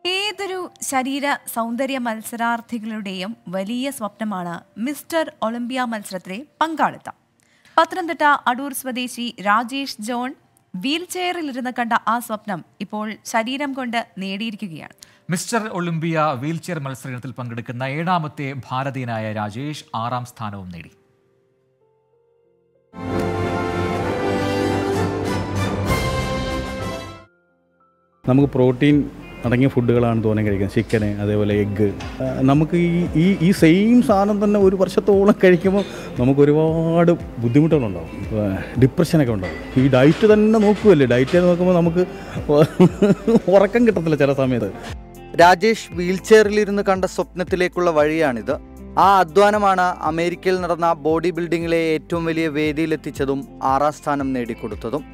ഏതൊരു ശരീര സൗന്ദര്യ മത്സരാർത്ഥികളുടെയും വലിയ സ്വപ്നമാണ് മിസ്റ്റർ ഒളിമ്പ്യ മത്സരത്തിലെ പങ്കാളിത്തം പത്തനംതിട്ട അടൂർ സ്വദേശി രാജേഷ് ജോൺ വീൽ ചെയറിലിരുന്ന് കണ്ട ആ സ്വപ്നം ഇപ്പോൾ ശരീരം കൊണ്ട് നേടിയിരിക്കുകയാണ് മിസ്റ്റർ ഒളിമ്പിയ വീൽചെയർ മത്സരത്തിൽ പങ്കെടുക്കുന്ന ഏഴാമത്തെ ഭാരതീയനായ രാജേഷ് ആറാം സ്ഥാനവും നേടി നമുക്ക് പ്രോട്ടീൻ അടങ്ങിയ ഫുഡുകളാണ് തോനെ കഴിക്കുന്നത് ചിക്കന് അതേപോലെ എഗ്ഗ് നമുക്ക് ഈ ഈ ഈ സെയിം സാധനം തന്നെ ഒരു വർഷത്തോളം കഴിക്കുമ്പോൾ നമുക്ക് ഒരുപാട് ബുദ്ധിമുട്ടുകളുണ്ടാവും ഇപ്പൊ ഡിപ്രഷനൊക്കെ ഉണ്ടാവും ഈ ഡയറ്റ് തന്നെ നോക്കുമല്ലേ ഡയറ്റ് നോക്കുമ്പോൾ നമുക്ക് ഉറക്കം കിട്ടത്തില്ല ചില സമയത്ത് രാജേഷ് വീൽചെയറിലിരുന്ന് കണ്ട സ്വപ്നത്തിലേക്കുള്ള വഴിയാണിത് ആ അധ്വാനമാണ് അമേരിക്കയിൽ നടന്ന ബോഡി ബിൽഡിങ്ങിലെ ഏറ്റവും വലിയ വേദിയിലെത്തിച്ചതും ആറാം സ്ഥാനം നേടിക്കൊടുത്തതും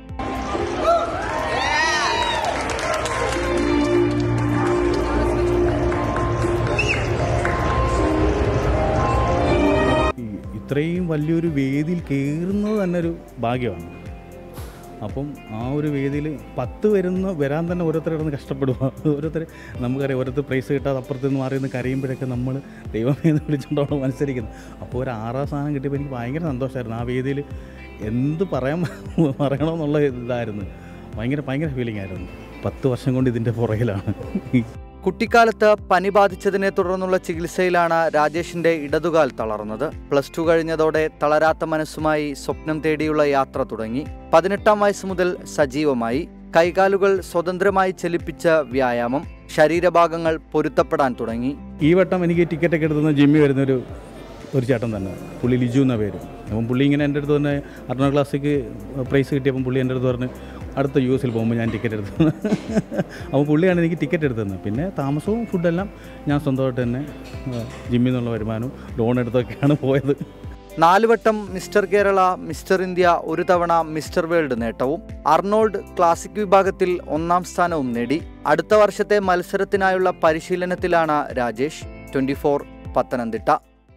ഈ ഇത്രയും വലിയൊരു വേദിയിൽ കയറുന്നത് തന്നെ ഒരു ഭാഗ്യമാണ് അപ്പം ആ ഒരു വേദിയിൽ പത്ത് വരുന്ന വരാൻ തന്നെ ഓരോരുത്തർ കിടന്ന് കഷ്ടപ്പെടുക ഓരോരുത്തർ നമുക്കറിയാം ഓരോരുത്തർ പ്രൈസ് കിട്ടാതെ അപ്പുറത്ത് നിന്ന് മാറി നിന്ന് കരയുമ്പോഴൊക്കെ നമ്മൾ ദൈവമേ എന്ന് വിളിച്ചുകൊണ്ടാണ് മത്സരിക്കുന്നത് അപ്പോൾ ഒരു ആറാം സ്ഥാനം കിട്ടിയപ്പോൾ എനിക്ക് ഭയങ്കര സന്തോഷമായിരുന്നു ആ വേദിയിൽ എന്ത് പറയാൻ പറയണമെന്നുള്ള ഇതായിരുന്നു ഭയങ്കര ഭയങ്കര ഫീലിംഗ് ആയിരുന്നു പത്ത് വർഷം കൊണ്ട് ഇതിൻ്റെ പുറകിലാണ് കുട്ടിക്കാലത്ത് പനി ബാധിച്ചതിനെ തുടർന്നുള്ള ചികിത്സയിലാണ് രാജേഷിന്റെ ഇടതുകാൽ തളർന്നത് പ്ലസ് ടു കഴിഞ്ഞതോടെ തളരാത്ത മനസ്സുമായി സ്വപ്നം തേടിയുള്ള യാത്ര തുടങ്ങി പതിനെട്ടാം വയസ്സ് മുതൽ സജീവമായി കൈകാലുകൾ സ്വതന്ത്രമായി ചലിപ്പിച്ച വ്യായാമം ശരീരഭാഗങ്ങൾ പൊരുത്തപ്പെടാൻ തുടങ്ങി ഈ വട്ടം എനിക്ക് ടിക്കറ്റൊക്കെ എടുത്തുന്ന ജിമ്മി വരുന്നൊരു ഒരു ചേട്ടൻ തന്നെ പുള്ളി ലിജു എന്ന പേര് അപ്പം പുള്ളി ഇങ്ങനെ എൻ്റെ അടുത്ത് തന്നെ അർണ ക്ലാസ്സിക്ക് പ്രൈസ് കിട്ടിയപ്പം പുള്ളി എൻ്റെ അടുത്ത് പറഞ്ഞ് അടുത്ത യു എസിൽ പോകുമ്പോൾ ഞാൻ ടിക്കറ്റ് എടുത്തു അപ്പോൾ പുള്ളിയാണ് എനിക്ക് ടിക്കറ്റ് എടുത്തത് പിന്നെ താമസവും ഫുഡെല്ലാം ഞാൻ സ്വന്തമായിട്ട് തന്നെ ജിമ്മിൽ നിന്നുള്ള വരുമാനവും ലോൺ എടുത്തൊക്കെയാണ് പോയത് നാല് വട്ടം മിസ്റ്റർ കേരള മിസ്റ്റർ ഇന്ത്യ ഒരു തവണ മിസ്റ്റർ വേൾഡ് നേട്ടവും അർണോൾഡ് ക്ലാസിക് വിഭാഗത്തിൽ ഒന്നാം സ്ഥാനവും നേടി അടുത്ത വർഷത്തെ മത്സരത്തിനായുള്ള പരിശീലനത്തിലാണ് രാജേഷ് ട്വന്റി പത്തനംതിട്ട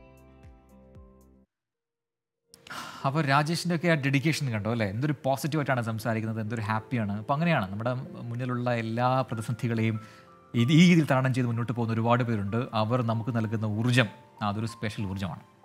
അപ്പോൾ രാജേഷിൻ്റെ ഒക്കെ ആ ഡെഡിക്കേഷൻ കണ്ടോ അല്ലേ എന്തൊരു പോസിറ്റീവായിട്ടാണ് സംസാരിക്കുന്നത് എന്തൊരു ഹാപ്പിയാണ് അപ്പോൾ അങ്ങനെയാണ് നമ്മുടെ മുന്നിലുള്ള എല്ലാ പ്രതിസന്ധികളെയും ഇത് ഈ രീതിയിൽ തരണം ചെയ്ത് മുന്നോട്ട് പോകുന്ന ഒരുപാട് പേരുണ്ട് അവർ നമുക്ക് നൽകുന്ന ഊർജ്ജം അതൊരു സ്പെഷ്യൽ ഊർജ്ജമാണ്